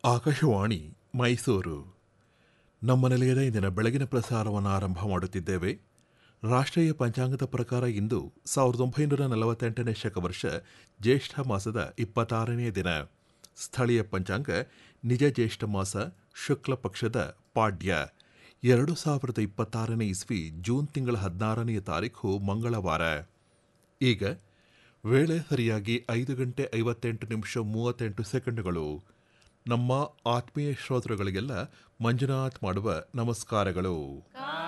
ಆಕಾಶವಾಣಿ ಮೈಸೂರು ನಮ್ಮ ನಿಲಯದ ಇಂದಿನ ಬೆಳಗಿನ ಪ್ರಸಾರವನ್ನು ಆರಂಭ ಮಾಡುತ್ತಿದ್ದೇವೆ ರಾಷ್ಟ್ರೀಯ ಪಂಚಾಂಗದ ಪ್ರಕಾರ ಇಂದು ಸಾವಿರದ ಒಂಬೈನೂರ ನಲವತ್ತೆಂಟನೇ ಶಕವರ್ಷ ಜ್ಯೇಷ್ಠ ಮಾಸದ ಇಪ್ಪತ್ತಾರನೇ ದಿನ ಸ್ಥಳೀಯ ಪಂಚಾಂಗ ನಿಜ ಜ್ಯೇಷ್ಠ ಮಾಸ ಶುಕ್ಲ ಪಕ್ಷದ ಪಾಡ್ಯ ಎರಡು ಸಾವಿರದ ಇಪ್ಪತ್ತಾರನೇ ಇಸ್ವಿ ಜೂನ್ ತಿಂಗಳ ಹದಿನಾರನೆಯ ತಾರೀಖು ಮಂಗಳವಾರ ಈಗ ವೇಳೆ ಸರಿಯಾಗಿ ಐದು ಗಂಟೆ ಐವತ್ತೆಂಟು ನಿಮಿಷ ಮೂವತ್ತೆಂಟು ಸೆಕೆಂಡುಗಳು ನಮ್ಮ ಆತ್ಮೀಯ ಶ್ರೋತೃಗಳಿಗೆಲ್ಲ ಮಂಜುನಾಥ್ ಮಾಡುವ ನಮಸ್ಕಾರಗಳು